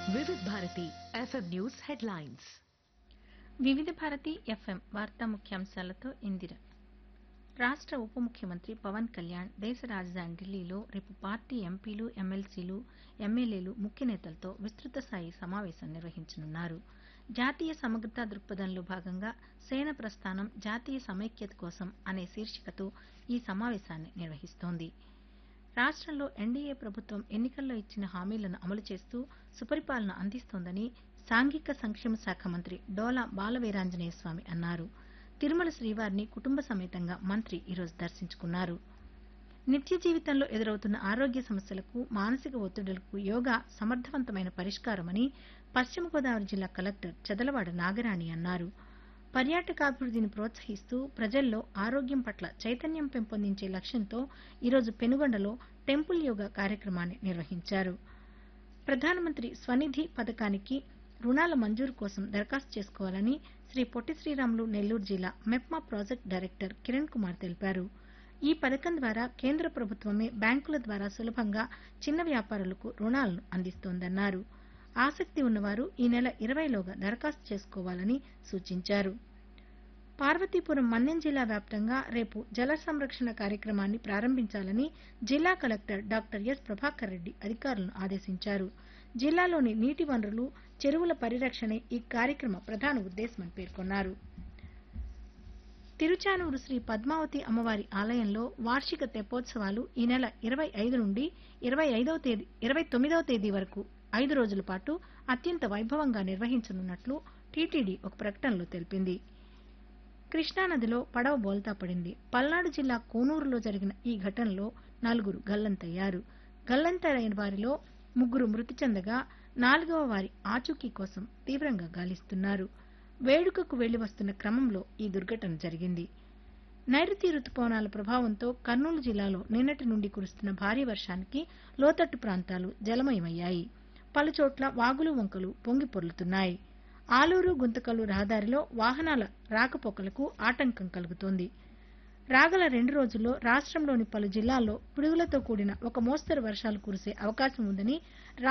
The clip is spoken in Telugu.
వివిధ భారతి ఎఫ్ఎం న్యూస్ హెడ్లైన్స్ వివిధ భారతి ఎఫ్ఎం వార్తా ముఖ్యాంశాలతో ఇందిర రాష్ట్ర ఉప ముఖ్యమంత్రి పవన్ కళ్యాణ్ దేశ రాజధాని ఢిల్లీలో రేపు పార్టీ ఎంపీలు ఎమ్మెల్సీలు ఎమ్మెల్యేలు ముఖ్య నేతలతో విస్తృత స్థాయి సమావేశం నిర్వహించనున్నారు జాతీయ సమగ్రతా దృక్పథంలో భాగంగా సేన ప్రస్థానం జాతీయ సమైక్యత కోసం అనే శీర్షికతో ఈ సమావేశాన్ని నిర్వహిస్తోంది రాష్ట్రంలో ఎన్డీఏ ప్రభుత్వం ఎన్నికల్లో ఇచ్చిన హామీలను అమలు చేస్తూ సుపరిపాలన అందిస్తోందని సాంఘిక సంక్షేమ శాఖ మంత్రి డోలా బాలవీరాంజనేయ స్వామి అన్నారు తిరుమల శ్రీవారిని కుటుంబ సమేతంగా మంత్రి ఈరోజు దర్శించుకున్నారు నిత్య జీవితంలో ఎదురవుతున్న ఆరోగ్య సమస్యలకు మానసిక ఒత్తిడులకు యోగా సమర్థవంతమైన పరిష్కారమని పశ్చిమ గోదావరి జిల్లా కలెక్టర్ చదలవాడ నాగరాణి అన్నారు పర్యాటకాభివృద్ధిని ప్రోత్సహిస్తూ ప్రజల్లో ఆరోగ్యం పట్ల చైతన్యం పెంపొందించే లక్ష్యంతో ఈరోజు పెనుగొండలో టెంపుల్ యోగా కార్యక్రమాన్ని నిర్వహించారు ప్రధానమంత్రి స్వనిధి పథకానికి రుణాల మంజూరు కోసం దరఖాస్తు చేసుకోవాలని శ్రీ పొట్టి శ్రీరాములు నెల్లూరు జిల్లా MEPMA project director Kiran Kumar తెలిపారు ఈ పథకం ద్వారా కేంద్ర ప్రభుత్వమే బ్యాంకుల ద్వారా సులభంగా చిన్న వ్యాపారులకు రుణాలను అందిస్తోందన్నారు ఆసక్తి ఉన్నవారు ఈ నెల ఇరవైలోగా దరఖాస్తు చేసుకోవాలని సూచించారు పార్వతీపురం మన్యం జిల్లా వ్యాప్తంగా రేపు జల సంరక్షణ కార్యక్రమాన్ని ప్రారంభించాలని జిల్లా collector doctor S Prabhakar Reddy అధికారులను ఆదేశించారు జిల్లాలోని నీటి వనరులు చెరువుల పరిరక్షణే ఈ కార్యక్రమ ప్రధాన ఉద్దేశమని పేర్కొన్నారు తిరుచానూరు శ్రీ పద్మావతి అమ్మవారి ఆలయంలో వార్షిక తెప్పోత్సవాలు ఈ నెల ఇరవై ఐదు నుండి ఇరవై ఐదవ తేదీ ఇరవై తొమ్మిదవ తేదీ వరకు ఐదు రోజుల పాటు అత్యంత వైభవంగా నిర్వహించనున్నట్లు టీటీడీ ఒక ప్రకటనలో తెలిపింది కృష్ణానదిలో పడవ బోల్తా పడింది పల్నాడు జిల్లా కోనూరులో జరిగిన ఈ ఘటనలో నలుగురు గల్లంతయ్యారు గల్లంతైన వారిలో ముగ్గురు మృతి చెందగా నాలుగవ వారి ఆచూకీ కోసం తీవ్రంగా గాలిస్తున్నారు వేడుకకు వెళ్లి వస్తున్న క్రమంలో ఈ దుర్ఘటన జరిగింది నైరుతి రుతుపవనాల ప్రభావంతో కర్నూలు జిల్లాలో నిన్నటి నుండి కురుస్తున్న భారీ వర్షానికి లోతట్టు ప్రాంతాలు జలమయమయ్యాయి పలుచోట్ల వాగులు వంకలు పొంగి పొర్లుతున్నాయి ఆలూరు గుంతకల్లు రహదారిలో వాహనాల రాకపోకలకు ఆటంకం కలుగుతోంది రాగల రెండు రోజుల్లో రాష్ట్రంలోని పలు జిల్లాల్లో పిడుగులతో కూడిన ఒక మోస్తరు వర్షాలు కురిసే అవకాశం ఉందని